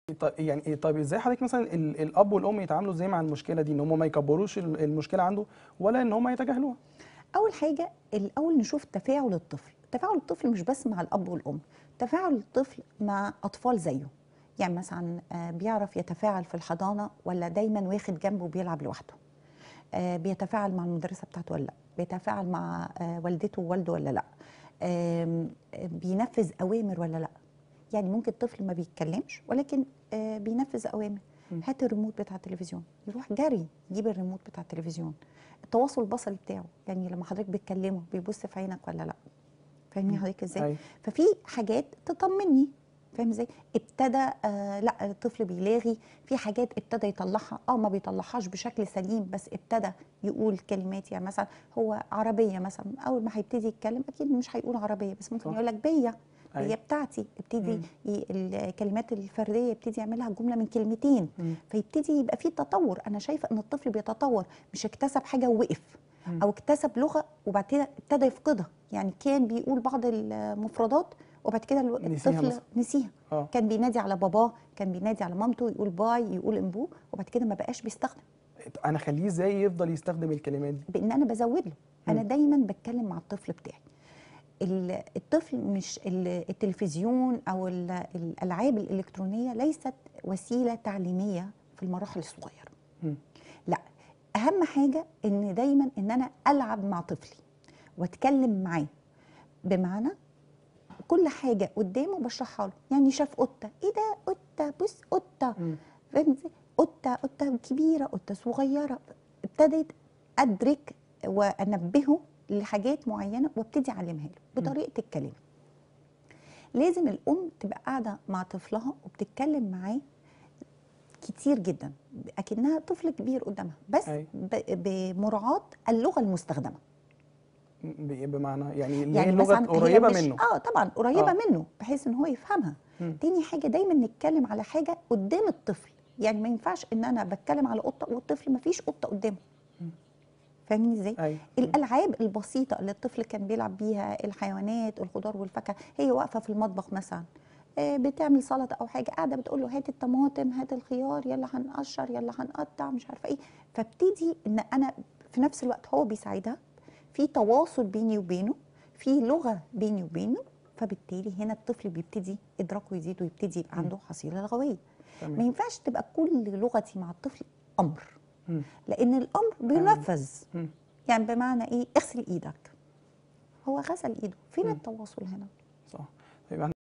طيب يعني إيه طيب ازاي حضرتك مثلا ال- الاب والام يتعاملوا ازاي مع المشكله دي ان هم ما يكبروش الم- المشكله عنده ولا ان هم يتجاهلوها اول حاجه الاول نشوف تفاعل الطفل تفاعل الطفل مش بس مع الاب والام تفاعل الطفل مع اطفال زيه يعني مثلا آه، بيعرف يتفاعل في الحضانه ولا دايما واخد جنبه بيلعب لوحده آه، بيتفاعل مع المدرسه بتاعته ولا لا بيتفاعل مع آه، والدته ووالده ولا لا آم، آه، بينفذ اوامر ولا لا يعني ممكن الطفل ما بيتكلمش ولكن آه، بينفذ اوامر م. هات الريموت بتاع التلفزيون يروح جري يجيب الريموت بتاع التلفزيون التواصل البصري بتاعه يعني لما حضرتك بتكلمه بيبص في عينك ولا لا فاهمني م. حضرتك ازاي أيوة. ففي حاجات تطمني فاهم ازاي ابتدى آه لا الطفل بيلاغي في حاجات ابتدى يطلعها اه ما بيطلعهاش بشكل سليم بس ابتدى يقول كلمات يعني مثلا هو عربيه مثلا اول ما هيبتدي يتكلم اكيد مش هيقول عربيه بس ممكن صح. يقول لك بيا هي أيوة. بتاعتي ابتدي مم. ي- الكلمات الفرديه يبتدي يعملها جمله من كلمتين مم. فيبتدي يبقى في تطور انا شايفه ان الطفل بيتطور مش اكتسب حاجه ووقف مم. او اكتسب لغه وبعد كده ابتدى يفقدها يعني كان بيقول بعض المفردات وبعد كده الو- نسيها الطفل مثلا. نسيها اه كان بينادي على باباه كان بينادي على مامته يقول باي يقول امبو وبعد كده ما بقاش بيستخدم انا اخليه ازاي يفضل يستخدم الكلمات دي بان انا بزود له انا مم. دايما بتكلم مع الطفل بتاعي ال- الطفل مش ال- التلفزيون او ال- الالعاب الالكترونيه ليست وسيله تعليميه في المراحل الصغيره مم. لا اهم حاجه ان دايما ان انا العب مع طفلي واتكلم معاه بمعنى كل حاجه قدامه بشرحها له يعني شاف قطه ايه ده قطه بص قطه مم. فاهم ازاي؟ قطه قطه كبيره قطه صغيره ابتديت ادرك وانبهه لحاجات معينه وابتدي اعلمها له بطريقه الكلام لازم الام تبقى قاعده مع طفلها وبتتكلم معاه كتير جدا اكنها طفل كبير قدامها بس أيوة. ب- بمراعاه اللغه المستخدمه ب- بمعنى يعني اللي هي يعني اللغه مثلا هي قريبه مش منه اه طبعا قريبه آه. آه. منه بحيث ان هو يفهمها مم. تاني حاجه دايما نتكلم على حاجه قدام الطفل يعني ما ينفعش ان انا بتكلم على قطه والطفل ما فيش قطه قدامه مم. فاهمني ازاي ايوه الالعاب البسيطه اللي الطفل كان بيلعب بيها الحيوانات الخضار والفاكهه هي واقفه في المطبخ مثلا آه، بتعمل سلطه او حاجه قاعده بتقول له هات الطماطم هات الخيار يلا هنقشر يلا هنقطع مش عارفه ايه فابتدي ان انا في نفس الوقت هو بيساعدها في تواصل بيني وبينه في لغه بيني وبينه فبالتالي هنا الطفل بيبتدي ادراكه يزيد ويبتدي يبقى مم. عنده حصيله لغويه ما تمام ينفعش تبقى كل لغتي مع الطفل امر مم. لان الامر بينفذ مم. يعني بمعنى ايه اغسل ايدك هو غسل ايده فين مم. التواصل هنا صح طيب